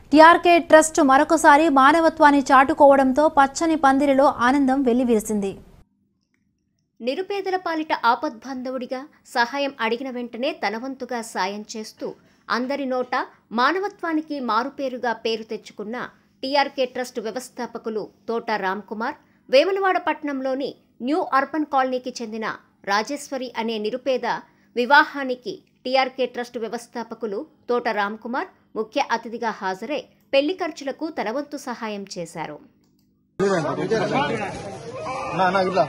TRK trust మరొకసారి మానవత్వాన్ని చాటుకోవడంతో పచ్చని పందిరిలో ఆనందం వెల్లివిరిసింది నిరుపేదల పాలిట ఆపద్బాంధవుడిగా సహాయం అడిగిన వెంటనే తనవంతుగా సాయం చేస్తూ అందరి నోట మానవత్వానికి మారుపేరుగా పేరు తెచ్చుకున్న టీఆర్కే ట్రస్ట్ వ్యవస్థాపకులు తోట రామ్ కుమార్ వేములవాడ పట్టణంలోని న్యూ అర్బన్ కాలనీకి చెందిన రాజేశ్వరి అనే నిరుపేద వివాహానికి టీఆర్కే ట్రస్ట్ వ్యవస్థాపకులు తోట రామ్ కుమార్ ముఖ్య అతిథిగా హాజరై పెళ్లి ఖర్చులకు తనవంతు సహాయం చేశారు నా నా ఇట్లా